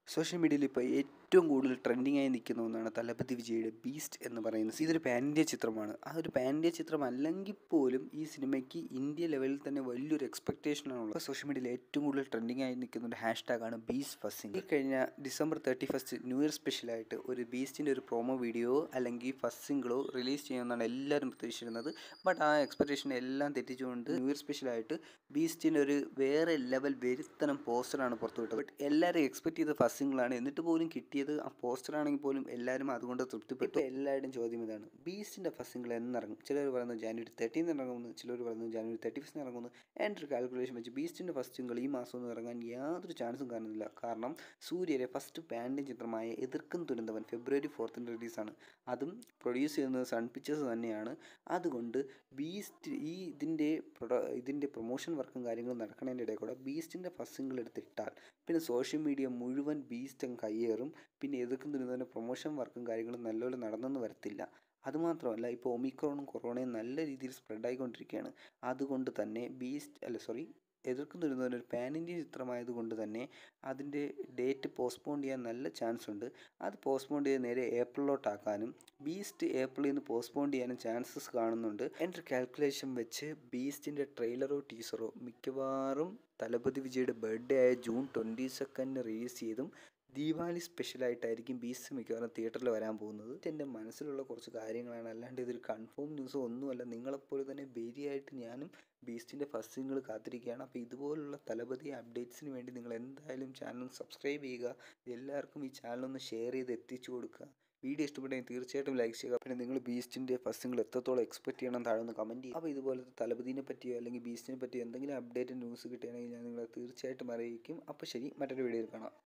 social മീഡിയയിൽ ഇപ്പോൾ ഏറ്റവും കൂടുതൽ ട്രെൻഡിങ് ആയി നിൽക്കുന്ന ഒന്നാണ് തലപതി വിജയുടെ ബീസ്റ്റ് എന്ന് പറയുന്നത് ഇതൊരു പാൻ ഇന്ത്യ ചിത്രമാണ് ആ ഒരു പാൻ ഇന്ത്യ ചിത്രം അല്ലെങ്കിൽ പോലും ഈ സിനിമയ്ക്ക് ഇന്ത്യ ലെവലിൽ തന്നെ വലിയൊരു എക്സ്പെക്ടേഷനാണുള്ളത് സോഷ്യൽ മീഡിയയിൽ ഏറ്റവും കൂടുതൽ ട്രെൻഡിങ് ആയി നിൽക്കുന്ന ഒരു ഹാഷ് ടാഗാണ് ബീസ്റ്റ് ഫസ്സിങ് ഈ കഴിഞ്ഞ December thirty first new year സ്പെഷ്യലായിട്ട് ഒരു ബീസ്റ്റിൻ്റെ ഒരു പ്രൊമോ വീഡിയോ അല്ലെങ്കിൽ ഫസ്റ്റ് സിംഗിളോ റിലീസ് ചെയ്യുമെന്നാണ് എല്ലാവരും പ്രതീക്ഷിച്ചിരുന്നത് ബട്ട് ആ എക്സ്പെക്ടേഷൻ എല്ലാം തെറ്റിച്ചുകൊണ്ട് ന്യൂ ഇയർ സ്പെഷ്യലായിട്ട് ബീസ്റ്റിൻ്റെ ഒരു വേറെ ലെവൽ വെരുത്തനം പോസ്റ്ററാണ് പുറത്തുവിട്ടത് ബട്ട് എല്ലാവരും എക്സ്പെക്ട് ചെയ്ത ഫസ്റ്റ് സിംഗിളാണ് എന്നിട്ട് പോലും കിട്ടിയത് ആ പോസ്റ്ററാണെങ്കിൽ പോലും എല്ലാവരും അതുകൊണ്ട് തൃപ്തിപ്പെട്ടു എല്ലാവരുടെയും ചോദ്യം ഇതാണ് ബീസ്റ്റിൻ്റെ ഫസ്റ്റ് സിംഗിൾ എന്നിറങ്ങും ചിലർ പറയുന്നത് ജാനുവരി തേർട്ടീന്ന് ഇറങ്ങുന്നു ചിലർ പറയുന്നത് ജാനുവരി തേർട്ടി ഫസ്റ്റിന് ഇറങ്ങുന്നു എൻ്റെ ഒരു കാൽക്കുലേഷൻ വെച്ച് ബീസ്റ്റിൻ്റെ ഫസ്റ്റ് സിംഗിൾ ഈ മാസം ഒന്നും ഇറങ്ങാൻ യാതൊരു ചാൻസും കാണുന്നില്ല കാരണം സൂര്യയുടെ ഫസ്റ്റ് പാൻഡിൻ ചിത്രമായ എതിർക്കും തുരന്തവൻ ഫെബ്രുവരി ഫോർത്തിന് റിലീസാണ് അതും പ്രൊഡ്യൂസ് ചെയ്യുന്നത് സൺ പിക്ചേഴ്സ് തന്നെയാണ് അതുകൊണ്ട് ബീസ്റ്റ് ഈ ഇതിൻ്റെ പ്രൊഡ ഇതിൻ്റെ പ്രൊമോഷൻ വർക്കും കാര്യങ്ങളും നടക്കുന്നതിൻ്റെ ഇടയിൽ കൂടെ ബീസ്റ്റിൻ്റെ ഫസ്റ്റ് സിംഗിൾ എടുത്തിട്ടാൽ പിന്നെ സോഷ്യൽ മീഡിയ മുഴുവൻ ബീസ്റ്റ് അങ്ങ് കയ്യേറും പിന്നെ എതിർക്കും തുരന്തവൻ്റെ പ്രൊമോഷൻ വർക്കും കാര്യങ്ങളും നല്ലപോലെ നടന്നെന്ന് വരത്തില്ല അതുമാത്രമല്ല ഇപ്പോൾ ഒമിക്രോണും കൊറോണയും നല്ല രീതിയിൽ സ്പ്രെഡ് ആയിക്കൊണ്ടിരിക്കുകയാണ് അതുകൊണ്ട് തന്നെ ബീസ്റ്റ് അല്ല സോറി എതിർക്കും തുരുന്നവൻ ഒരു പാൻ ഇന്ത്യൻ ചിത്രമായതുകൊണ്ട് തന്നെ അതിൻ്റെ ഡേറ്റ് പോസ്റ്റ്പോൺ ചെയ്യാൻ നല്ല ചാൻസ് ഉണ്ട് അത് പോസ്റ്റ്പോൺ ചെയ്ത് നേരെ ഏപ്രിലോട്ടാക്കാനും ബീസ്റ്റ് ഏപ്രിലിൽ നിന്ന് പോസ്റ്റ്പോൺ ചെയ്യാനും ചാൻസസ് കാണുന്നുണ്ട് എൻ്റെ കാൽക്കുലേഷൻ വെച്ച് ബീസ്റ്റിൻ്റെ ട്രെയിലറോ ടീസറോ മിക്കവാറും തലപതി വിജയുടെ ബർത്ത്ഡേ ആയ ജൂൺ ട്വൻറ്റി സെക്കൻഡിന് റിലീസ് ചെയ്തും ദീപാവലി സ്പെഷ്യലായിട്ടായിരിക്കും ബീസ്റ്റ് മിക്കവാറും തിയേറ്ററിൽ വരാൻ പോകുന്നത് എൻ്റെ മനസ്സിലുള്ള കുറച്ച് കാര്യങ്ങളാണ് അല്ലാണ്ട് ഇതൊരു കൺഫേം ന്യൂസോ ഒന്നുമല്ല നിങ്ങളെപ്പോലെ തന്നെ ബേരിയായിട്ട് ഞാനും ബീസ്റ്റിൻ്റെ ഫസ്റ്റ് സിംഗിൾ കാത്തിരിക്കുകയാണ് അപ്പോൾ ഇതുപോലുള്ള തലപതി അപ്ഡേറ്റ്സിന് വേണ്ടി നിങ്ങൾ എന്തായാലും ചാനൽ സബ്സ്ക്രൈബ് ചെയ്യുക എല്ലാവർക്കും ഈ ചാനൽ ഒന്ന് ഷെയർ ചെയ്ത് എത്തിച്ചു കൊടുക്കുക വീഡിയോ ഇഷ്ടപ്പെട്ടെങ്കിൽ തീർച്ചയായിട്ടും ലൈക്ക് ചെയ്യുക പിന്നെ നിങ്ങൾ ബീസ്റ്റിൻ്റെ ഫസ്റ്റ് സിംഗിൾ എത്രത്തോളം എക്സ്പെക്ട് ചെയ്യണം താഴെ ഒന്ന് കമൻറ്റ് ചെയ്യുക അപ്പോൾ ഇതുപോലത്തെ തലപതിനെ പറ്റിയോ അല്ലെങ്കിൽ ബീസ്റ്റിനെ പറ്റിയോ എന്തെങ്കിലും അപ്ഡേറ്റ് ന്യൂസ് കിട്ടുകയാണെങ്കിൽ ഞാൻ നിങ്ങളെ തീർച്ചയായിട്ടും അറിയിക്കും അപ്പോൾ ശരി മറ്റൊരു വീഡിയോയിൽ കാണാം